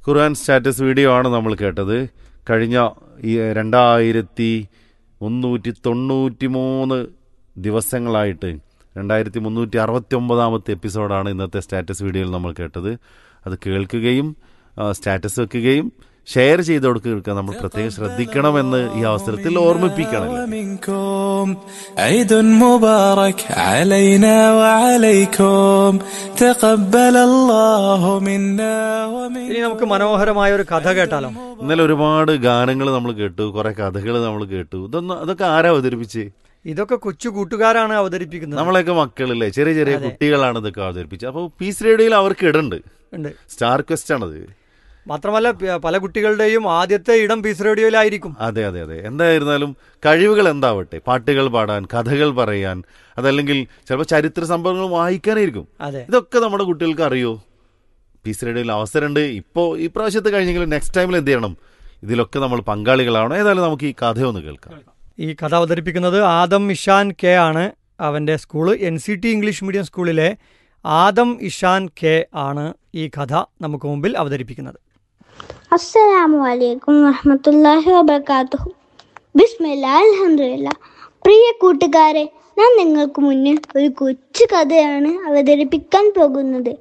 ഖുർആൻ status video ആണ് നമ്മൾ കേട്ടത് കഴിഞ്ഞ ഈ രണ്ടായിരത്തി മുന്നൂറ്റി തൊണ്ണൂറ്റി മൂന്ന് ദിവസങ്ങളായിട്ട് രണ്ടായിരത്തി മുന്നൂറ്റി അറുപത്തി ഒമ്പതാമത്തെ എപ്പിസോഡാണ് ഇന്നത്തെ സ്റ്റാറ്റസ് വീഡിയോയിൽ നമ്മൾ കേട്ടത് അത് കേൾക്കുകയും ആ, സ്റ്റാറ്റസ് വെക്കുകയും ഷെയർ ചെയ്ത് കൊടുക്കുക നമ്മൾ പ്രത്യേകം ശ്രദ്ധിക്കണമെന്ന് ഈ അവസരത്തിൽ ഓർമ്മിപ്പിക്കണമല്ലോ منكم عيد مبارك علينا وعليكم تقبل الله منا ومنكم ഇനി നമുക്ക് മനോഹരമായ ഒരു കഥ കേട്ടാലോ ഇന്നലെ ഒരുപാട് ഗാനങ്ങൾ നമ്മൾ കേട്ടു കുറെ കഥകൾ നമ്മൾ കേട്ടു ഇതൊന്നും അതൊക്കെ ആരാ അവതരിപ്പിച്ച് ഇതൊക്കെ കൊച്ചു കൂട്ടുകാരാണ് അവതരിപ്പിക്കുന്നത് നമ്മളെയൊക്കെ മക്കളല്ലേ ചെറിയ ചെറിയ കുട്ടികളാണ് ഇതൊക്കെ അവതരിപ്പിച്ചത് അപ്പോൾ പീസ് റേഡിയോയിൽ അവർക്ക് ഇടുണ്ട് ഉണ്ട് സ്റ്റാർ ക്വസ്റ്റ് ആണത് മാത്രമല്ല പ- പല കുട്ടികളുടെയും ആദ്യത്തെ ഇടം പീസ് റേഡിയോയിലായിരിക്കും അതെ അതെ അതെ എന്തായിരുന്നാലും കഴിവുകൾ എന്താവട്ടെ പാട്ടുകൾ പാടാൻ കഥകൾ പറയാൻ അതല്ലെങ്കിൽ ചിലപ്പോൾ ചരിത്ര സംഭവങ്ങൾ വായിക്കാനായിരിക്കും അതെ ഇതൊക്കെ നമ്മുടെ കുട്ടികൾക്ക് അറിയോ പീസ് റേഡിയോയിൽ അവസരമുണ്ട് ഇപ്പോൾ ഈ പ്രാവശ്യത്തെ കഴിഞ്ഞെങ്കിലും നെക്സ്റ്റ് ടൈമിൽ എന്ത് ചെയ്യണം ഇതിലൊക്കെ നമ്മൾ പങ്കാളികളാവണം ഏതായാലും നമുക്ക് ഈ കഥയൊന്ന് കേൾക്കാം ഈ കഥ അവതരിപ്പിക്കുന്നത് ആദം ഇഷാൻ കെ ആണ് അവന്റെ school N C T English medium സ്കൂളിലെ ആദം ഇഷാൻ കെ ആണ് ഈ കഥ നമുക്ക് മുമ്പിൽ അവതരിപ്പിക്കുന്നത് അസ്സലാമു അലൈക്കും വറഹ്മത്തുള്ളാഹി വബർക്കാത്തുഹു ബിസ്മില്ല അൽഹംദുലില്ല പ്രിയ കൂട്ടുകാരെ ഞാൻ നിങ്ങൾക്ക് മുന്നിൽ ഒരു കൊച്ചു കഥയാണ് അവതരിപ്പിക്കാൻ പോകുന്നത്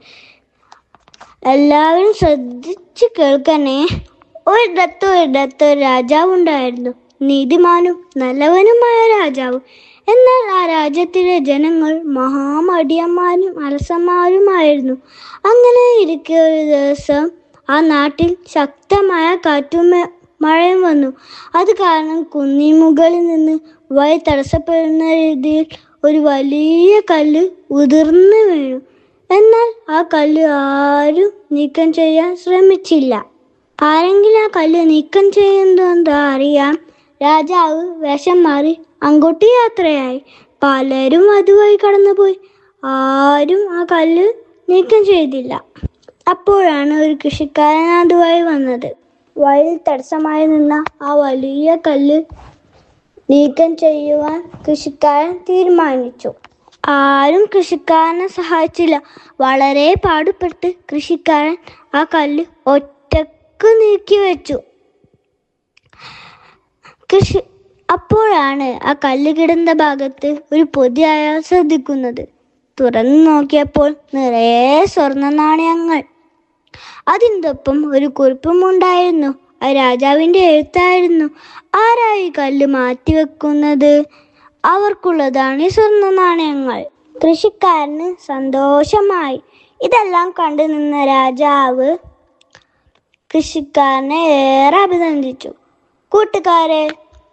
എല്ലാവരും ശ്രദ്ധിച്ചു കേൾക്കണേ ഒരിടത്ത് ഒരിടത്ത് ഒരു രാജാവുണ്ടായിരുന്നു നീതിമാനും നല്ലവനുമായ രാജാവ് എന്നാൽ ആ രാജ്യത്തിലെ ജനങ്ങൾ മഹാമടിയന്മാരും അലസന്മാരുമായിരുന്നു അങ്ങനെ ഇരിക്കെ ഒരു ദിവസം ആ നാട്ടിൽ ശക്തമായ കാറ്റും മ- മഴയും വന്നു അത് കാരണം കുന്നിൻ മുകളിൽ നിന്ന് വഴി തടസ്സപ്പെടുന്ന രീതിയിൽ ഒരു വലിയ കല്ല് ഉതിർന്നു വീണു എന്നാൽ ആ കല്ല് ആരും നീക്കം ചെയ്യാൻ ശ്രമിച്ചില്ല ആരെങ്കിലും ആ കല്ല് നീക്കം ചെയ്യുന്നതെന്താ അറിയാം രാജാവ് വേഷം മാറി അങ്ങോട്ട് യാത്രയായി പലരും അതുവഴി കടന്നുപോയി ആരും ആ കല്ല് നീക്കം ചെയ്തില്ല അപ്പോഴാണ് ഒരു കൃഷിക്കാരൻ അതുവഴി വന്നത് വഴിയിൽ തടസ്സമായി നിന്ന ആ വലിയ കല്ല് നീക്കം ചെയ്യുവാൻ കൃഷിക്കാരൻ തീരുമാനിച്ചു ആരും കൃഷിക്കാരനെ സഹായിച്ചില്ല വളരെ പാടുപെട്ട് കൃഷിക്കാരൻ ആ കല്ല് ഒറ്റക്ക് നീക്കി വെച്ചു കൃഷി അപ്പോഴാണ് ആ കല്ല് കിടന്ന ഭാഗത്ത് ഒരു പൊതി അയാൾ ശ്രദ്ധിക്കുന്നത് തുറന്നു നോക്കിയപ്പോൾ നിറയെ സ്വർണ്ണ നാണയങ്ങൾ അതിൻ്റെ ഒപ്പം ഒരു കുറിപ്പും ഉണ്ടായിരുന്നു അത് രാജാവിന്റെ എഴുത്തായിരുന്നു ആരാ ഈ കല്ല് മാറ്റിവെക്കുന്നത് അവർക്കുള്ളതാണ് ഈ സ്വർണ്ണ നാണയങ്ങൾ കൃഷിക്കാരന് സന്തോഷമായി ഇതെല്ലാം കണ്ടു നിന്ന രാജാവ് കൃഷിക്കാരനെ ഏറെ അഭിനന്ദിച്ചു കൂട്ടുകാരെ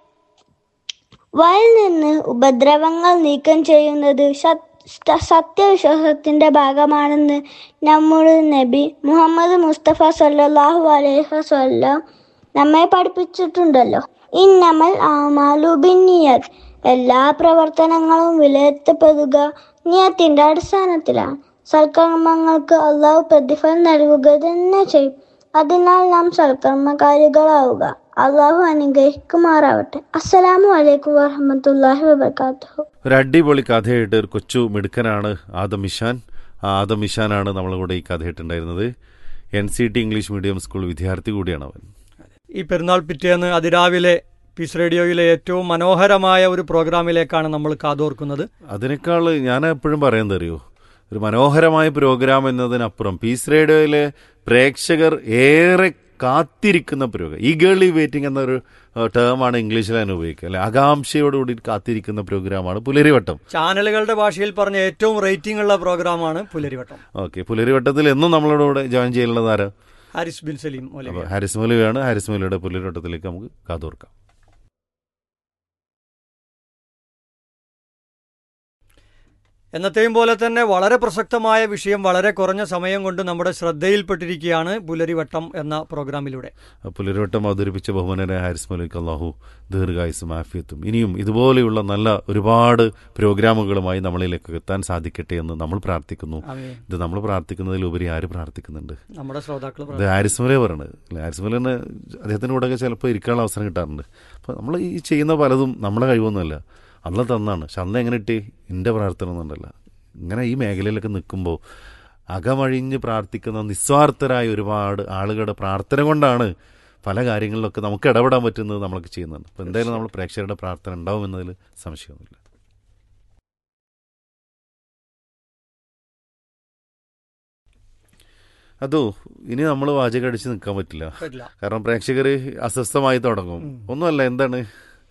വയൽ നിന്ന് ഉപദ്രവങ്ങൾ നീക്കം ചെയ്യുന്നത് സത്- സ- സത്യവിശ്വാസത്തിന്റെ ഭാഗമാണെന്ന് നമ്മുടെ നബി മുഹമ്മദ് മുസ്തഫ സല്ലല്ലാഹു അലൈഹി വസല്ലം നമ്മെ പഠിപ്പിച്ചിട്ടുണ്ടല്ലോ ഇന്നമൽ ആമാലു ബിന്നിയത് എല്ലാ പ്രവർത്തനങ്ങളും വിലയിരുത്തപ്പെടുക നിയത്തിന്റെ അടിസ്ഥാനത്തിലാണ് സൽക്കർമ്മങ്ങൾക്ക് അള്ളാഹു പ്രതിഫലം നൽകുക തന്നെ ചെയ്യും അതിനാൽ നാം സൽക്കർമ്മകാരികളാവുക അള്ളാഹു അനുഗ്രഹിക്കുമാറാവട്ടെ അസ്സലാമു അലൈക്കും വറഹമത്തല്ലാഹി വബർക്കാത്തു ഒരു അടിപൊളി കഥയായിട്ട് ഒരു കൊച്ചു മിടുക്കനാണ് ആദം ഇഷാൻ ആ ആദം ഇഷാനാണ് നമ്മളെ കൂടെ ഈ കഥയായിട്ടുണ്ടായിരുന്നത് N C T English medium school വിദ്യാർത്ഥി കൂടിയാണ് അവൻ ഈ പെരുന്നാൾ പിറ്റേന്ന് അതിരാവിലെ പീസ് റേഡിയോയിലെ ഏറ്റവും മനോഹരമായ ഒരു പ്രോഗ്രാമിലേക്കാണ് നമ്മൾ കാതോർക്കുന്നത് അതിനേക്കാൾ ഞാൻ എപ്പോഴും പറയുന്നത് അറിയോ ഒരു മനോഹരമായ പ്രോഗ്രാം എന്നതിനപ്പുറം പീസ് റേഡിയോയിലെ പ്രേക്ഷകർ ഏറെ കാത്തിരിക്കുന്ന പ്രോഗ്രാം ഈ ഗേളി വെയിറ്റിംഗ് എന്നൊരു ടേമാണ് ഇംഗ്ലീഷിൽ തന്നെ ഉപയോഗിക്കുക അല്ലെ ആകാംക്ഷയോടുകൂടി കാത്തിരിക്കുന്ന പ്രോഗ്രാമാണ് പുലരിവട്ടം ചാനലുകളുടെ ഭാഷയിൽ പറഞ്ഞ ഏറ്റവും റേറ്റിംഗ് ഉള്ള പ്രോഗ്രാമാണ് പുലരിവട്ടം ഓക്കെ പുലരിവട്ടത്തിൽ എന്നും നമ്മളോട് കൂടെ ജോയിൻ ചെയ്യുന്നത് ആരാ ഹാരിസ് ബിൻ സലീം മൗലവി. അപ്പോൾ ഹാരിസ് മൗലവിയാണ് ഹാരിസ് മൗലവിയുടെ പുലരിവട്ടത്തിലേക്ക് നമുക്ക് കാതോർക്കാം എന്നത്തെയും പോലെ തന്നെ വളരെ പ്രസക്തമായ വിഷയം വളരെ കുറഞ്ഞ സമയം കൊണ്ട് നമ്മുടെ ശ്രദ്ധയിൽപ്പെട്ടിരിക്കുകയാണ് പുലരിവട്ടം എന്ന പ്രോഗ്രാമിലൂടെ പുലരിവട്ടം അവതരിപ്പിച്ച ബഹുമാനരായ ഹാരിസ് മൗലവിക്ക് അള്ളാഹു ദീർഘായുസും ആഫിയത്തും ഇനിയും ഇതുപോലെയുള്ള നല്ല ഒരുപാട് പ്രോഗ്രാമുകളുമായി നമ്മളിലേക്ക് എത്താൻ സാധിക്കട്ടെ എന്ന് നമ്മൾ പ്രാർത്ഥിക്കുന്നു ആമീൻ. ഇത് നമ്മൾ പ്രാർത്ഥിക്കുന്നതിലുപരി ആര് പ്രാർത്ഥിക്കുന്നുണ്ട് നമ്മുടെ ശ്രോതാക്കൾ ഇത് ഹാരിസ് മൗലവി പറയണത് അല്ലേ ഹാരിസ് മൗലവിന് അദ്ദേഹത്തിൻ്റെ കൂടെയൊക്കെ ചിലപ്പോൾ ഇരിക്കാനുള്ള അവസരം കിട്ടാറുണ്ട് അപ്പോൾ നമ്മൾ ഈ ചെയ്യുന്ന പലതും നമ്മുടെ കഴിവൊന്നുമല്ല അല്ല തന്നാണ് പക്ഷെ അന്ന് എങ്ങനെ ഇട്ടി എൻ്റെ പ്രാർത്ഥന ഒന്നുണ്ടല്ല ഇങ്ങനെ ഈ മേഖലയിലൊക്കെ നിൽക്കുമ്പോൾ അകമഴിഞ്ഞ് പ്രാർത്ഥിക്കുന്ന നിസ്വാർത്ഥരായ ഒരുപാട് ആളുകളുടെ പ്രാർത്ഥന കൊണ്ടാണ് പല കാര്യങ്ങളിലൊക്കെ നമുക്ക് ഇടപെടാൻ പറ്റുന്നത് നമ്മളൊക്കെ ചെയ്യുന്നുണ്ട് അപ്പോൾ എന്തായാലും നമ്മൾ പ്രേക്ഷകരുടെ പ്രാർത്ഥന ഉണ്ടാവും എന്നതിൽ സംശയമൊന്നുമില്ല അതോ ഇനി നമ്മൾ വാചകം അടിച്ച് നിൽക്കാൻ പറ്റില്ല പറ്റില്ല കാരണം പ്രേക്ഷകർ അസ്വസ്ഥമായി തുടങ്ങും ഒന്നുമല്ല എന്താണ്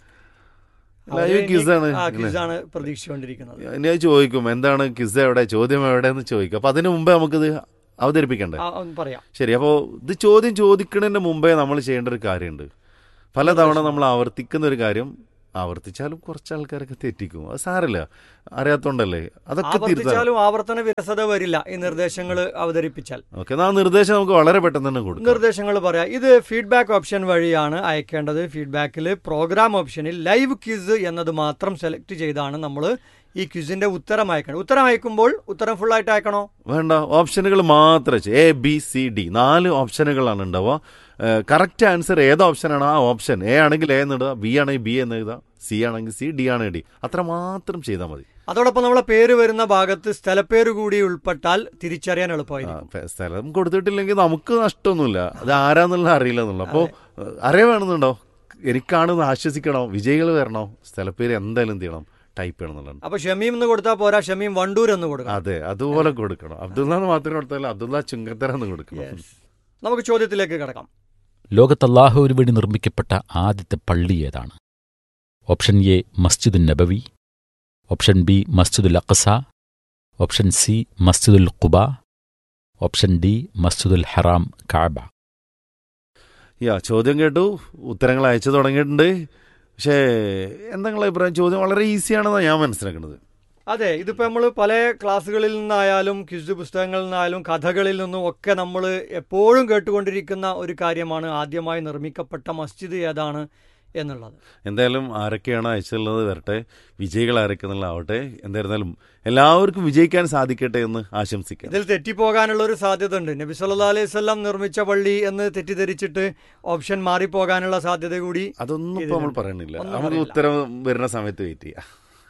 അവര് ലൈവ് ഇനി- ക്യൂസാണ് ആ, ക്വിസാണ് പ്രതീക്ഷിച്ചുകൊണ്ടിരിക്കുന്നത് ഇനി അത് ചോദിക്കും എന്താണ് ക്വിസ് എവിടെ ചോദ്യം എവിടെ എന്ന് ചോദിക്കും അപ്പൊ അതിനു മുമ്പേ നമുക്കിത് അവതരിപ്പിക്കണ്ടേ ആ, ഒന്ന് പറയാം ശരി അപ്പോൾ ഇത് ചോദ്യം ചോദിക്കുന്നതിന് മുമ്പേ നമ്മൾ ചെയ്യേണ്ട ഒരു കാര്യമുണ്ട് പലതവണ നമ്മൾ ആവർത്തിക്കുന്ന ഒരു കാര്യം ആവർത്തിച്ചാലും കുറച്ച് ആൾക്കാരൊക്കെ തെറ്റിക്കും അത് സാരല്ല അറിയാത്തോണ്ടല്ലേ അതൊക്കെ തിരുത്താം ആവർത്തിച്ചാലും ആവർത്തന വിരസത വരില്ല ഈ നിർദ്ദേശങ്ങൾ അവതരിപ്പിച്ചാൽ ഓക്കെ ആ നിർദ്ദേശം നമുക്ക് വളരെ പെട്ടെന്ന് തന്നെ കൊടുക്കാം നിർദ്ദേശങ്ങൾ പറയാം ഇത് ഫീഡ്ബാക്ക് ഓപ്ഷൻ വഴിയാണ് അയക്കേണ്ടത് ഫീഡ്ബാക്കിൽ പ്രോഗ്രാം ഓപ്ഷനിൽ ലൈവ് ക്വിസ് എന്നത് മാത്രം സെലക്ട് ചെയ്താണ് നമ്മൾ ഈ ക്വിസിന്റെ ഉത്തരം അയക്കണം ഉത്തരം അയക്കുമ്പോൾ ഉത്തരം ഫുൾ ആയിട്ട് അയക്കണോ വേണ്ട ഓപ്ഷനുകൾ മാത്രം എ ബി സി ഡി നാല് ഓപ്ഷനുകളാണ് ഉണ്ടാവുക കറക്റ്റ് ആൻസർ ഏത് ഓപ്ഷനാണ് ആ ഓപ്ഷൻ എ ആണെങ്കിൽ എ എന്നിടുക ബി ആണെങ്കിൽ ബി എന്ന് എഴുതുക സി ആണെങ്കിൽ സി ഡി ആണെങ്കിൽ ഡി അത്ര മാത്രം ചെയ്താൽ മതി അതോടൊപ്പം നമ്മളെ പേര് വരുന്ന ഭാഗത്ത് സ്ഥലപ്പേര് കൂടി ഉൾപ്പെട്ടാൽ തിരിച്ചറിയാൻ ആ, എളുപ്പമായിരിക്കും ഫെ- സ്ഥലം കൊടുത്തിട്ടില്ലെങ്കിൽ നമുക്ക് നഷ്ടമൊന്നുമില്ല അത് ആരാന്നുള്ള അറിയില്ല എന്നുള്ള അപ്പോൾ അറിയാമെന്നുണ്ടോ എനിക്കാണെന്ന് ആശ്വസിക്കണോ വിജയികൾ വരണോ സ്ഥലപ്പേര് എന്തായാലും എന്ത് ചെയ്യണം ടൈപ്പ് ചെയ്യണം എന്നുള്ളതാണ് അപ്പൊ ഷമീം എന്ന് കൊടുത്താൽ പോരാ ഷമീം വണ്ടൂർ എന്ന് കൊടുക്കണം അതെ അതുപോലെ കൊടുക്കണം അബ്ദുള്ള എന്ന് മാത്രം കൊടുത്താൽ അബ്ദുള്ള ചുങ്കത്തര എന്ന് കൊടുക്കണം നമുക്ക് ചോദ്യത്തിലേക്ക് കിടക്കാം ലോകത്തല്ലാഹുവിന് വേണ്ടി നിർമ്മിക്കപ്പെട്ട ആദ്യത്തെ പള്ളി ഏതാണ് ഓപ്ഷൻ എ മസ്ജിദുൽ നബവി ഓപ്ഷൻ ബി മസ്ജിദുൽ അഖസ ഓപ്ഷൻ സി മസ്ജിദുൽ ഖുബ ഓപ്ഷൻ ഡി മസ്ജിദുൽ ഹറാം കാബ യാ ചോദ്യം കേട്ടു ഉത്തരങ്ങൾ അയച്ചു തുടങ്ങിയിട്ടുണ്ട് പക്ഷേ എന്താ നിങ്ങളെ അഭിപ്രായം ചോദ്യം വളരെ ഈസിയാണെന്നാണ് ഞാൻ മനസ്സിലാക്കുന്നത് അതെ ഇതിപ്പോ നമ്മൾ പല ക്ലാസ്സുകളിൽ നിന്നായാലും ക്വിസ് പുസ്തകങ്ങളിൽ നിന്നായാലും കഥകളിൽ നിന്നും ഒക്കെ നമ്മൾ എപ്പോഴും കേട്ടുകൊണ്ടിരിക്കുന്ന ഒരു കാര്യമാണ് ആദ്യമായി നിർമ്മിക്കപ്പെട്ട മസ്ജിദ് ഏതാണ് എന്നുള്ളത് എന്തായാലും ആരൊക്കെയാണ് അയച്ചുള്ളത് വരട്ടെ വിജയികൾ ആരൊക്കെ എന്നുള്ളതാവട്ടെ എന്തായിരുന്നാലും എല്ലാവർക്കും വിജയിക്കാൻ സാധിക്കട്ടെ എന്ന് ആശംസിക്കാം ഇതിൽ തെറ്റിപ്പോകാനുള്ള ഒരു സാധ്യത ഉണ്ട് നബി സല്ലാ അലൈഹി സ്വല്ലാം നിർമ്മിച്ച പള്ളി എന്ന് തെറ്റിദ്ധരിച്ചിട്ട് ഓപ്ഷൻ മാറിപ്പോകാനുള്ള സാധ്യത കൂടി അതൊന്നും ഇപ്പൊ നമ്മൾ പറയണില്ല ഒന്നും നമുക്ക് പറയില്ല. ഉത്തരം വരുന്ന സമയത്ത് വെയിറ്റ് ചെയ്യാം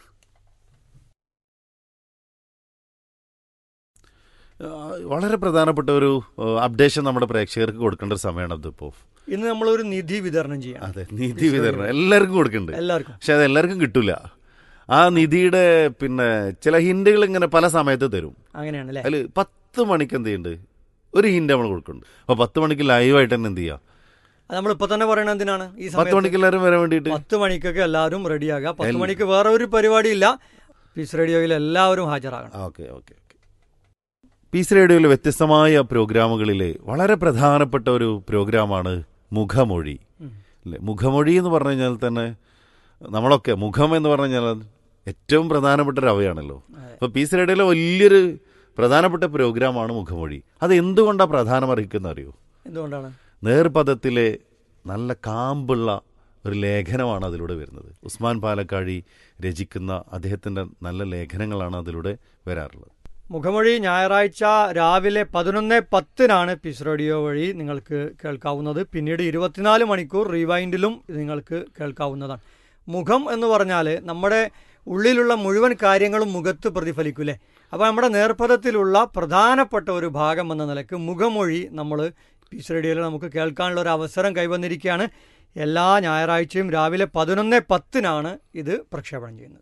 ആ, വളരെ പ്രധാനപ്പെട്ട ഒരു അപ്ഡേഷൻ നമ്മുടെ പ്രേക്ഷകർക്ക് കൊടുക്കേണ്ട ഒരു സമയമാണ് അതിപ്പോ ഇന്ന് നമ്മളൊരു നിധി വിതരണം ചെയ്യാം അതെ നീതി വിതരണം എല്ലാവർക്കും കൊടുക്കുന്നുണ്ട് എല്ലാവർക്കും പക്ഷെ അത് എല്ലാവർക്കും കിട്ടൂല ആ നിധിയുടെ പിന്നെ ചില ഹിന്റുകൾ ഇങ്ങനെ പല സമയത്ത് തരും അങ്ങനെയാണ് അല്ലേ അതിൽ പത്ത് മണിക്ക് എന്ത് ചെയ്യുന്നുണ്ട് ഒരു ഹിന്റ് നമ്മൾ കൊടുക്കുന്നുണ്ട് അപ്പൊ പത്ത് മണിക്ക് ലൈവായിട്ട് തന്നെ എന്ത് ചെയ്യാം അത് നമ്മൾ ഇപ്പൊ തന്നെ പറയണത് എന്തിനാണ് ഈ പത്ത് സമയത്ത് മണിക്ക് എല്ലാവരും വരാൻ വേണ്ടിയിട്ട് പത്ത് മണിക്കൊക്കെ എല്ലാവരും റെഡിയാകുക പത്ത് എൽ- മണിക്ക് വേറെ ഒരു പരിപാടിയില്ല പീസ് റേഡിയോയിൽ എല്ലാവരും ഹാജരാകണം ഓക്കെ ഓക്കെ ഓക്കെ പീസ് റേഡിയോയിലെ വ്യത്യസ്തമായ പ്രോഗ്രാമുകളിലെ വളരെ പ്രധാനപ്പെട്ട ഒരു പ്രോഗ്രാമാണ് മുഖമൊഴി അല്ലേ മുഖമൊഴി എന്ന് പറഞ്ഞു കഴിഞ്ഞാൽ തന്നെ നമ്മളൊക്കെ മുഖം എന്ന് പറഞ്ഞു കഴിഞ്ഞാൽ ഏറ്റവും പ്രധാനപ്പെട്ട ഒരു അവയാണല്ലോ അപ്പോൾ പീസ് റേഡിയോയിലെ വലിയൊരു പ്രധാനപ്പെട്ട പ്രോഗ്രാമാണ് മുഖമൊഴി അത് എന്തുകൊണ്ടാണ് പ്രധാനം അറിയിക്കുന്ന അറിയോ എന്തുകൊണ്ടാണ് നേർപഥത്തിലെ നല്ല കാമ്പുള്ള ഒരു ലേഖനമാണ് അതിലൂടെ വരുന്നത് ഉസ്മാൻ പാലക്കാഴി രചിക്കുന്ന അദ്ദേഹത്തിൻ്റെ നല്ല ലേഖനങ്ങളാണ് അതിലൂടെ വരാറുള്ളത് മുഖമൊഴി ഞായറാഴ്ച രാവിലെ പതിനൊന്ന് പത്തിനാണ് പീസ് റേഡിയോ വഴി നിങ്ങൾക്ക് കേൾക്കാവുന്നത് പിന്നീട് ഇരുപത്തിനാല് മണിക്കൂർ റീവൈൻഡിലും നിങ്ങൾക്ക് കേൾക്കാവുന്നതാണ് മുഖം എന്ന് പറഞ്ഞാൽ നമ്മുടെ ഉള്ളിലുള്ള മുഴുവൻ കാര്യങ്ങളും മുഖത്ത് പ്രതിഫലിക്കൂലേ അപ്പോൾ നമ്മുടെ നേർപ്പദത്തിലുള്ള പ്രധാനപ്പെട്ട ഒരു ഭാഗം എന്ന നിലക്ക് മുഖമൊഴി നമ്മൾ പീസ് റേഡിയോയിൽ നമുക്ക് കേൾക്കാനുള്ള ഒരു അവസരം കൈവന്നിരിക്കുകയാണ് എല്ലാ ഞായറാഴ്ചയും രാവിലെ പതിനൊന്ന് പത്തിനാണ് ഇത് പ്രക്ഷേപണം ചെയ്യുന്നത്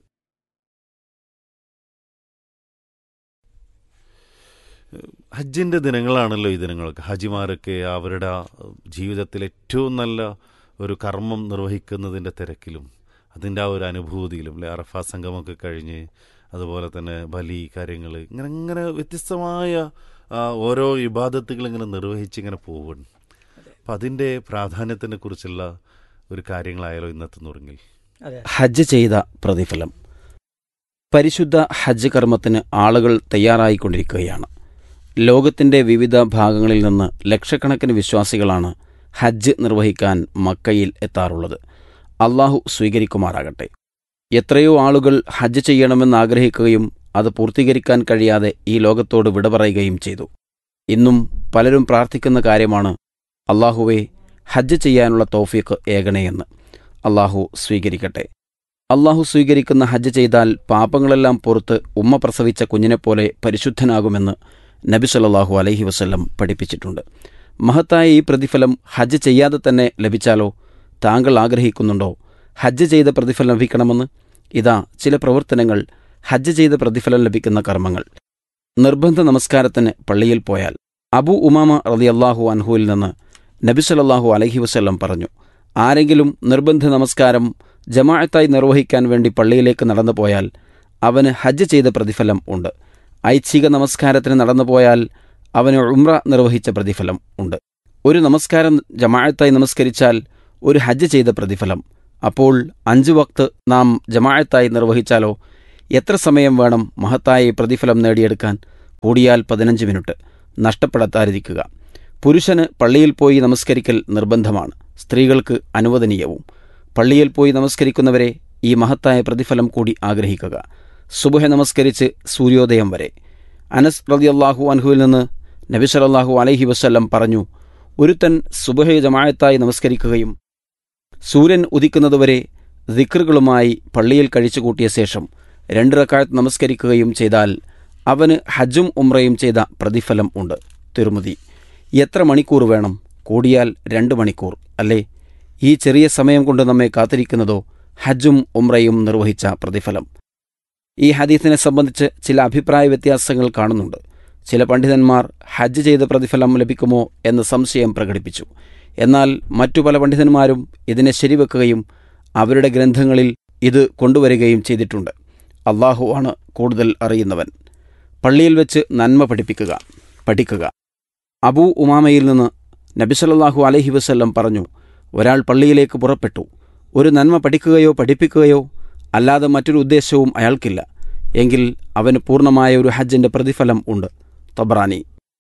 ഹജ്ജിൻ്റെ ദിനങ്ങളാണല്ലോ ഈ ദിനങ്ങളൊക്കെ ഹജിമാരൊക്കെ അവരുടെ ആ ജീവിതത്തിൽ ഏറ്റവും നല്ല ഒരു കർമ്മം നിർവഹിക്കുന്നതിൻ്റെ തിരക്കിലും അതിൻ്റെ ആ ഒരു അനുഭൂതിയിലും അല്ലെ അറഫ സംഗമമൊക്കെ കഴിഞ്ഞ് അതുപോലെ തന്നെ ബലി കാര്യങ്ങൾ ഇങ്ങനെ ഇങ്ങനെ വ്യത്യസ്തമായ ആ, ഓരോ വിവാദത്തുകൾ ഇങ്ങനെ നിർവഹിച്ച് ഇങ്ങനെ പോകുന്നു അപ്പം അതിൻ്റെ പ്രാധാന്യത്തിനെ കുറിച്ചുള്ള ഒരു കാര്യങ്ങളായാലോ ഇന്നത്തെ നുറുങ്ങിൽ അതെ ഹജ്ജ് ചെയ്ത പ്രതിഫലം പരിശുദ്ധ ഹജ്ജ് കർമ്മത്തിന് ആളുകൾ തയ്യാറായിക്കൊണ്ടിരിക്കുകയാണ് ലോകത്തിൻ്റെ വിവിധ ഭാഗങ്ങളിൽ നിന്ന് ലക്ഷക്കണക്കിന് വിശ്വാസികളാണ് ഹജ്ജ് നിർവഹിക്കാൻ മക്കയിൽ എത്താറുള്ളത് അള്ളാഹു സ്വീകരിക്കുമാറാകട്ടെ എത്രയോ ആളുകൾ ഹജ്ജ് ചെയ്യണമെന്ന് ആഗ്രഹിക്കുകയും അത് പൂർത്തീകരിക്കാൻ കഴിയാതെ ഈ ലോകത്തോട് വിട പറയുകയും ചെയ്തു ഇന്നും പലരും പ്രാർത്ഥിക്കുന്ന കാര്യമാണ് അള്ളാഹുവെ ഹജ്ജ് ചെയ്യാനുള്ള തൗഫീഖ് ഏകണേയെന്ന് അള്ളാഹു സ്വീകരിക്കട്ടെ അള്ളാഹു സ്വീകരിക്കുന്ന ഹജ്ജ് ചെയ്താൽ പാപങ്ങളെല്ലാം പുറത്ത് ഉമ്മ പ്രസവിച്ച കുഞ്ഞിനെപ്പോലെ പരിശുദ്ധനാകുമെന്ന് നബി സല്ലല്ലാഹു അലൈഹി വസല്ലം പഠിപ്പിച്ചിട്ടുണ്ട് മഹത്തായ ഈ പ്രതിഫലം ഹജ്ജ് ചെയ്യാതെ തന്നെ ലഭിച്ചാലോ താങ്കൾ ആഗ്രഹിക്കുന്നുണ്ടോ ഹജ്ജ് ചെയ്ത പ്രതിഫലം ലഭിക്കണമെന്ന് ഇതാ ചില പ്രവർത്തനങ്ങൾ ഹജ്ജ് ചെയ്ത പ്രതിഫലം ലഭിക്കുന്ന കർമ്മങ്ങൾ നിർബന്ധ നമസ്കാരത്തിന് പള്ളിയിൽ പോയാൽ അബു ഉമാമ റളിയല്ലാഹു അൻഹുവിൽ നിന്ന് നബി സല്ലല്ലാഹു അലൈഹി വസല്ലം പറഞ്ഞു ആരെങ്കിലും നിർബന്ധ നമസ്കാരം ജമാഅത്തായി നിർവഹിക്കാൻ വേണ്ടി പള്ളിയിലേക്ക് നടന്നു പോയാൽ അവന് ഹജ്ജ് ചെയ്ത പ്രതിഫലം ഉണ്ട് ഐച്ഛിക നമസ്കാരത്തിന് നടന്നു പോയാൽ അവന് ഉംറ നിർവഹിച്ച പ്രതിഫലം ഉണ്ട് ഒരു നമസ്കാരം ജമാഅത്തായി നമസ്കരിച്ചാൽ ഒരു ഹജ്ജ് ചെയ്ത പ്രതിഫലം അപ്പോൾ അഞ്ചു വക്ത് നാം ജമാഅത്തായി നിർവഹിച്ചാലോ എത്ര സമയം വേണം മഹത്തായ ഈ പ്രതിഫലം നേടിയെടുക്കാൻ കൂടിയാൽ പതിനഞ്ച് മിനിറ്റ് നഷ്ടപ്പെടുത്താതിരിക്കുക പുരുഷന് പള്ളിയിൽ പോയി നമസ്കരിക്കൽ നിർബന്ധമാണ് സ്ത്രീകൾക്ക് അനുവദനീയവും പള്ളിയിൽ പോയി നമസ്കരിക്കുന്നവരെ ഈ മഹത്തായ പ്രതിഫലം കൂടി ആഗ്രഹിക്കുക സുബഹ നമസ്കരിച്ച് സൂര്യോദയം വരെ അനസ് റളിയല്ലാഹു അൻഹുവിൽ നിന്ന് നബി സല്ലല്ലാഹു അലൈഹി വസല്ലം പറഞ്ഞു ഒരുത്തൻ സുബഹ ജമാഅത്തായി നമസ്കരിക്കുകയും സൂര്യൻ ഉദിക്കുന്നതുവരെ ദിക്റുകളുമായി പള്ളിയിൽ കഴിച്ചു കൂട്ടിയ ശേഷം രണ്ട് റക്കായത്ത് നമസ്കരിക്കുകയും ചെയ്താൽ അവന് ഹജ്ജും ഉംറയും ചെയ്ത പ്രതിഫലം ഉണ്ട് തിരുമുതി എത്ര മണിക്കൂർ വേണം കൂടിയാൽ രണ്ട് മണിക്കൂർ അല്ലേ ഈ ചെറിയ സമയം കൊണ്ട് നമ്മെ കാത്തിരിക്കുന്നതോ ഹജ്ജും ഉംറയും നിർവഹിച്ച പ്രതിഫലം ഈ ഹദീസിനെ സംബന്ധിച്ച് ചില അഭിപ്രായ വ്യത്യാസങ്ങൾ കാണുന്നുണ്ട് ചില പണ്ഡിതന്മാർ ഹജ്ജ് ചെയ്ത പ്രതിഫലം ലഭിക്കുമോ എന്ന് സംശയം പ്രകടിപ്പിച്ചു എന്നാൽ മറ്റു പല പണ്ഡിതന്മാരും ഇതിനെ ശരിവെക്കുകയും അവരുടെ ഗ്രന്ഥങ്ങളിൽ ഇത് കൊണ്ടുവരികയും ചെയ്തിട്ടുണ്ട് അള്ളാഹു ആണ് കൂടുതൽ അറിയുന്നവൻ പള്ളിയിൽ വെച്ച് നന്മ പഠിപ്പിക്കുക പഠിക്കുക അബൂ ഉമാമയിൽ നിന്ന് നബിസല്ലാഹു അലഹി വസ്ല്ലം പറഞ്ഞു ഒരാൾ പള്ളിയിലേക്ക് പുറപ്പെട്ടു ഒരു നന്മ പഠിക്കുകയോ പഠിപ്പിക്കുകയോ അല്ലാതെ മറ്റൊരു ഉദ്ദേശവും അയാൾക്കില്ല എങ്കിൽ അവന് പൂർണ്ണമായ ഒരു ഹജ്ജിന്റെ പ്രതിഫലം ഉണ്ട് തബ്രാനി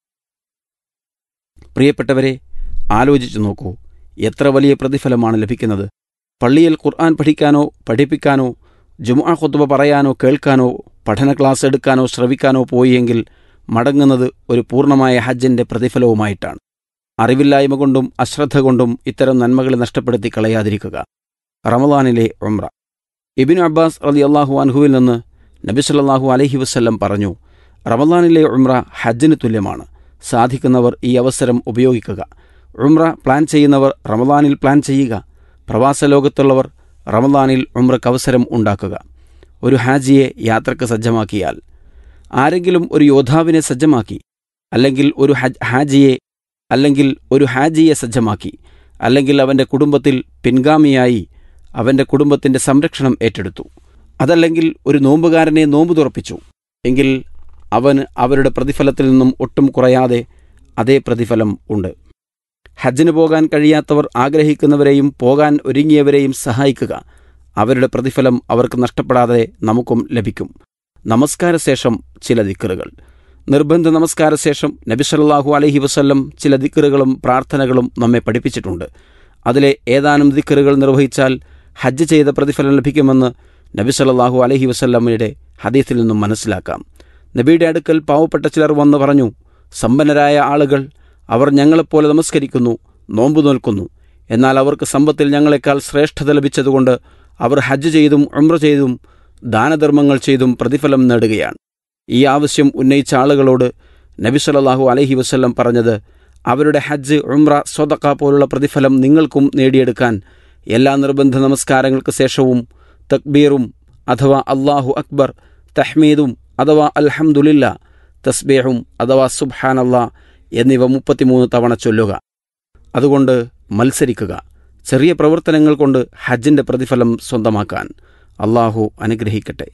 പ്രിയപ്പെട്ടവരെ ആലോചിച്ചു നോക്കൂ എത്ര വലിയ പ്രതിഫലമാണ് ലഭിക്കുന്നത് പള്ളിയിൽ ഖുർആൻ പഠിക്കാനോ പഠിപ്പിക്കാനോ ജുമാ ഖുത്ബ പറയാനോ കേൾക്കാനോ പഠന ക്ലാസ് എടുക്കാനോ ശ്രവിക്കാനോ പോയെങ്കിൽ മടങ്ങുന്നത് ഒരു പൂർണ്ണമായ ഹജ്ജിന്റെ പ്രതിഫലവുമായിട്ടാണ് അറിവില്ലായ്മ കൊണ്ടും അശ്രദ്ധ കൊണ്ടും ഇത്തരം നന്മകൾ നഷ്ടപ്പെടുത്തി കളയാതിരിക്കുക റമദാനിലെ ഉംറ ഇബിൻ അബ്ബാസ് റലി അള്ളാഹു അൻഹുവിൽ നിന്ന് നബി സല്ലല്ലാഹു അലൈഹി വസ്ല്ലം പറഞ്ഞു റമദാനിലെ ഉംറ ഹജ്ജിന് തുല്യമാണ് സാധിക്കുന്നവർ ഈ അവസരം ഉപയോഗിക്കുക ഉംറ പ്ലാൻ ചെയ്യുന്നവർ റമദാനിൽ പ്ലാൻ ചെയ്യുക പ്രവാസ ലോകത്തുള്ളവർ റമദാനിൽ ഉംറക്ക് അവസരം ഉണ്ടാക്കുക ഒരു ഹാജിയെ യാത്രക്ക് സജ്ജമാക്കിയാൽ ആരെങ്കിലും ഒരു യോദ്ധാവിനെ സജ്ജമാക്കി അല്ലെങ്കിൽ ഒരു ഹജ് ഹാജിയെ അല്ലെങ്കിൽ ഒരു ഹാജിയെ സജ്ജമാക്കി അല്ലെങ്കിൽ അവൻ്റെ കുടുംബത്തിൽ പിൻഗാമിയായി അവൻ്റെ കുടുംബത്തിൻ്റെ സംരക്ഷണം ഏറ്റെടുത്തു അതല്ലെങ്കിൽ ഒരു നോമ്പുകാരനെ നോമ്പ് തുറപ്പിച്ചു എങ്കിൽ അവന് അവരുടെ പ്രതിഫലത്തിൽ നിന്നും ഒട്ടും കുറയാതെ അതേ പ്രതിഫലം ഉണ്ട് ഹജ്ജിന് പോകാൻ കഴിയാത്തവർ ആഗ്രഹിക്കുന്നവരെയും പോകാൻ ഒരുങ്ങിയവരെയും സഹായിക്കുക അവരുടെ പ്രതിഫലം അവർക്ക് നഷ്ടപ്പെടാതെ നമുക്കും ലഭിക്കും നമസ്കാരശേഷം ചില ദിക്കറുകൾ നിർബന്ധ നമസ്കാരശേഷം നബി സല്ലല്ലാഹു അലൈഹി വസല്ലം ചില ദിക്കറുകളും പ്രാർത്ഥനകളും നമ്മെ പഠിപ്പിച്ചിട്ടുണ്ട് അതിലെ ഏതാനും ദിക്കറുകൾ നിർവഹിച്ചാൽ ഹജ്ജ് ചെയ്ത പ്രതിഫലം ലഭിക്കുമെന്ന് നബി സല്ലല്ലാഹു അലൈഹി വസല്ലമയുടെ ഹദീസിൽ നിന്നും മനസ്സിലാക്കാം നബിയുടെ അടുക്കൽ പാവപ്പെട്ട ചിലർ വന്ന് പറഞ്ഞു സമ്പന്നരായ ആളുകൾ അവർ ഞങ്ങളെപ്പോലെ നമസ്കരിക്കുന്നു നോമ്പു നോൽക്കുന്നു എന്നാൽ അവർക്ക് സമ്പത്തിൽ ഞങ്ങളെക്കാൾ ശ്രേഷ്ഠത ലഭിച്ചതുകൊണ്ട് അവർ ഹജ്ജ് ചെയ്തും ഉംറ ചെയ്തും ദാനധർമ്മങ്ങൾ ചെയ്തും പ്രതിഫലം നേടുകയാണ് ഈ ആവശ്യം ഉന്നയിച്ച ആളുകളോട് നബി സല്ലല്ലാഹു അലൈഹി വസല്ലം പറഞ്ഞത് അവരുടെ ഹജ്ജ് ഉംറ സ്വതക്ക പോലുള്ള പ്രതിഫലം നിങ്ങൾക്കും നേടിയെടുക്കാൻ എല്ലാ നിർബന്ധ നമസ്കാരങ്ങൾക്ക് ശേഷവും തക്ബീറും അഥവാ അള്ളാഹു അക്ബർ തഹ്മീദും അഥവാ അൽഹംദുലില്ല തസ്ബീഹും അഥവാ സുബ്ഹാനല്ലാ എന്നിവ മുപ്പത്തിമൂന്ന് തവണ ചൊല്ലുക അതുകൊണ്ട് മത്സരിക്കുക ചെറിയ പ്രവർത്തനങ്ങൾ കൊണ്ട് ഹജ്ജിന്റെ പ്രതിഫലം സ്വന്തമാക്കാൻ അള്ളാഹു അനുഗ്രഹിക്കട്ടെ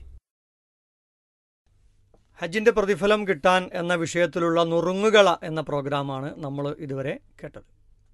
ഹജ്ജിന്റെ പ്രതിഫലം കിട്ടാൻ എന്ന വിഷയത്തിലുള്ള നുറുങ്ങുകള എന്ന പ്രോഗ്രാമാണ് നമ്മൾ ഇതുവരെ കേട്ടത്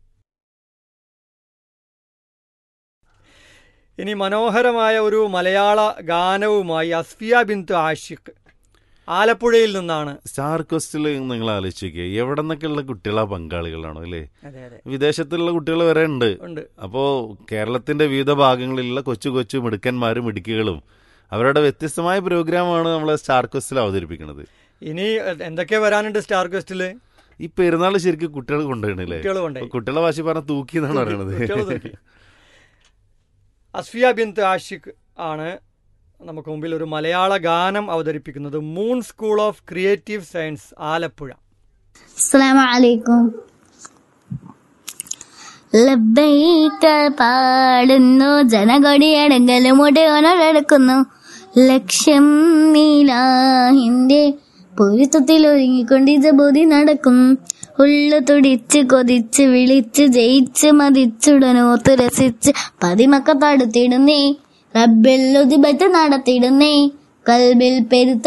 ഇനി മനോഹരമായ ഒരു മലയാള ഗാനവുമായി അസ്ഫിയ ബിന്ത് ആഷിഖ് ആലപ്പുഴയിൽ നിന്നാണ് സ്റ്റാർ ക്വസ്റ്റിൽ നിങ്ങൾ ആലോചിക്കുക എവിടെ നിന്നൊക്കെയുള്ള കുട്ടികളാ പങ്കാളികളാണോ അല്ലേ അതെ അതെ വിദേശത്തുള്ള കുട്ടികൾ വരെ ഉണ്ട് ഉണ്ട് അപ്പോ കേരളത്തിന്റെ വിവിധ ഭാഗങ്ങളിലുള്ള കൊച്ചു കൊച്ചു മിടുക്കന്മാരും മിടുക്കികളും അവരുടെ വ്യത്യസ്തമായ പ്രോഗ്രാമാണ് നമ്മളെ സ്റ്റാർ ക്വസ്റ്റിൽ അവതരിപ്പിക്കുന്നത് ഇനി എന്തൊക്കെ വരാനുണ്ട് സ്റ്റാർ ക്വസ്റ്റില് ഈ പെരുന്നാൾ ശരിക്കും കുട്ടികൾ കൊണ്ടുപോകണല്ലേ കുട്ടികൾ കൊണ്ടേ കുട്ടികളെ ഭാഷ പറഞ്ഞ തൂക്കി എന്നാണ് പറയണത് കുട്ടികള് തൂക്കി. അസ്ഫിയ ബിന്ത് ആഷിഖ് ആണ് നമുക്ക് മുമ്പിൽ ഒരു മലയാള ഗാനം അവതരിപ്പിക്കുന്നത് moon school of creative science Alappuzha അസ്സലാമു അലൈക്കും ലബ്ബൈക്ക പാടുന്നു ജനകൊടിയടങ്കലും മുടയോനടക്കുന്നു ലക്ഷ്യം നീലാഹിന്റെ പൊരുത്തത്തിൽ ഒരുങ്ങിക്കൊണ്ട് ഇത് ബോധി നടക്കും ഉള്ളു തുടിച്ച് കൊതിച്ച് വിളിച്ച് ജയിച്ച് മതിച്ചുടനോത്ത് രസിച്ച് പതിമക്ക തടുത്തിടുന്നേ റബ്ബിൽ ഉദിബത്ത് നടത്തിടുന്നേ കൽബിൽ പെരുത്ത